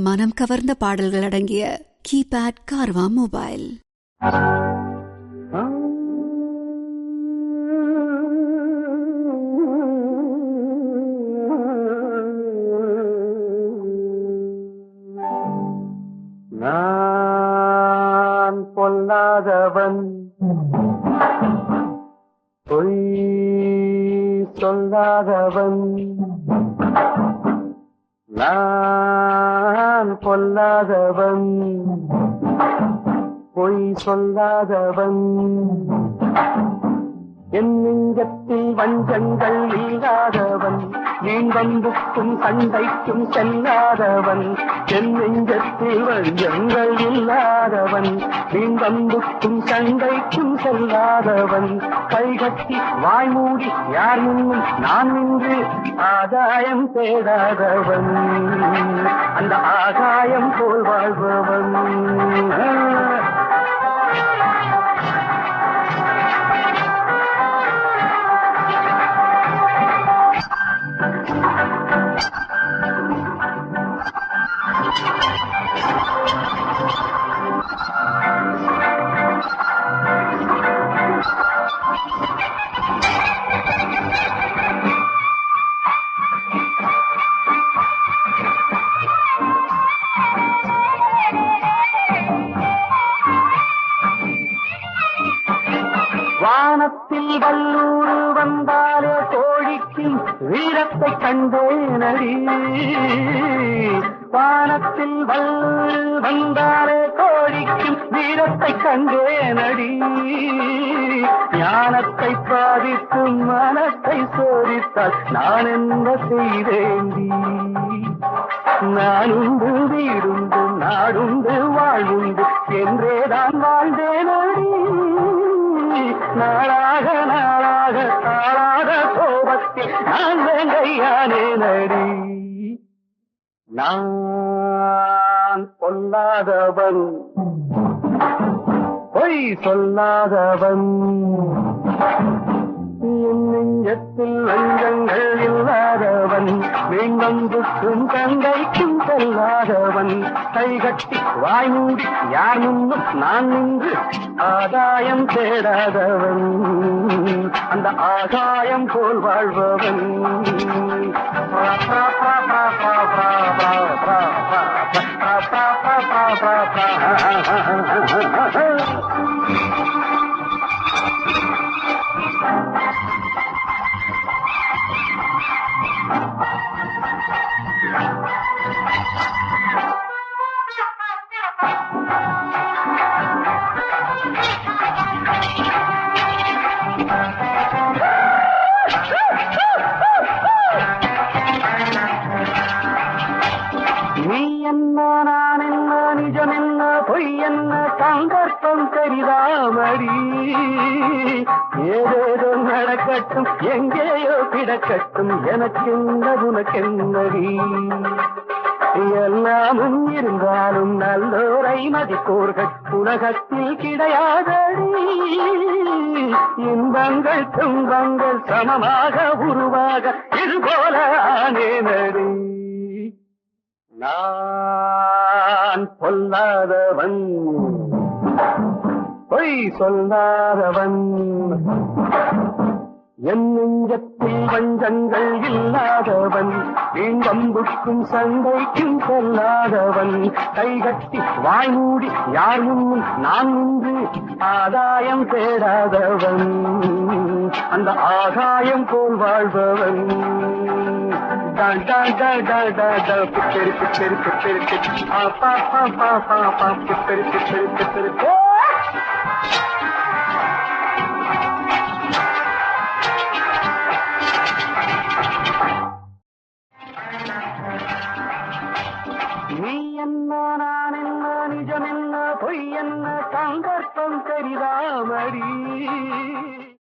மனம் கவர்ந்த பாடல்கள் அடங்கிய கீபேட் கார்வா மொபைல் நான் பொல்லாதவன் பொய் சொல்லாதவன் நான் பொல்லாதவன் பொய் சொல்லாதவன் என் நெஞ்சத்தில் வஞ்சங்கள் இல்லாதவன் நீங்கம்புக்கும் சண்டைக்கும் செல்லாதவன் என் நெஞ்சத்தில் வஞ்சங்கள் இல்லாதவன் நீங்கம்புக்கும் சண்டைக்கும் செல்லாதவன் கைகட்டி வாய்மூடி யார் முன்னும் நான் நின்று ஆதாயம் தேடாதவன் அந்த ஆகாயம் போல் வாழ்பவன் வானத்தில் வல்லூர் வந்தாலே கோழிக்கு வீரத்தை கண்டேனடி வானத்தில் வல்லூர் வந்தாலே கோழிக்கு வீரத்தை கண்டேனடி ஞானத்தை பாதித்து மனத்தை சோதித்தால் நான் என்ன செய்தேண்டி நானுண்டு வீடுண்டு நாடுண்டு வாழ்வுண்டு என்றேதான் வாழ்ந்தேனடி நாளாக நாளாக தாளாக கோபத்தில் நான் வெங்கையானே நடி நான் பொல்லாதவன் பொய் சொல்லாதவன் என் நெஞ்சத்தில் வஞ்சங்கள் இல்லாதவன் வேங்கம்புக்கும் கங்கைக்கும் செல்லாதவன் கைகட்டி வாய் மூடி யார் முன்னும் நான் நின்று ஆதாயம் தேடாதவன் அந்த ஆகாயம் போல் வாழ்பவன் நீ என்ன நான் என்ன நிஜம் என்ன பொய் என்ன சந்தர்ப்பம் தெரிதாமடி ஏதேதோ நடக்கட்டும் எங்கேயோ கிடக்கட்டும் எனக்கென்ன உனக்கென்னடி எல்லாமும் இருந்தாலும் நல்லோரை மதிப்போர்கள் உலகத்தில் கிடையாதடி இன்பங்கள் துன்பங்கள் சமமாக உருவாக இது போல ஆனேனடி நான் பொல்லாதவன் பொய் சொல்லாதவன் என் நெஞ்சத்தில் வஞ்சங்கள் இல்லாதவன் வீங்கம்புக்கும் சண்டைக்கும் செல்லாதவன் கைகட்டி வாய் மூடி யார் முன்னும் நான் நின்று ஆதாயம் தேடாதவன் அந்த ஆகாயம் போல் வாழ்பவன் டான் டான் டான் டான் டான் டான் பிச்சரி பிச்சரி பிச்சரி பிச்சரி ஆ பா பா பா பா பா பிச்சரி பிச்சரி பிச்சரி ஓ! நீ என்ன நான் என்ன நிஜம் என்ன பொய் என்ன சந்தர்ப்பம் தெரிதாமடி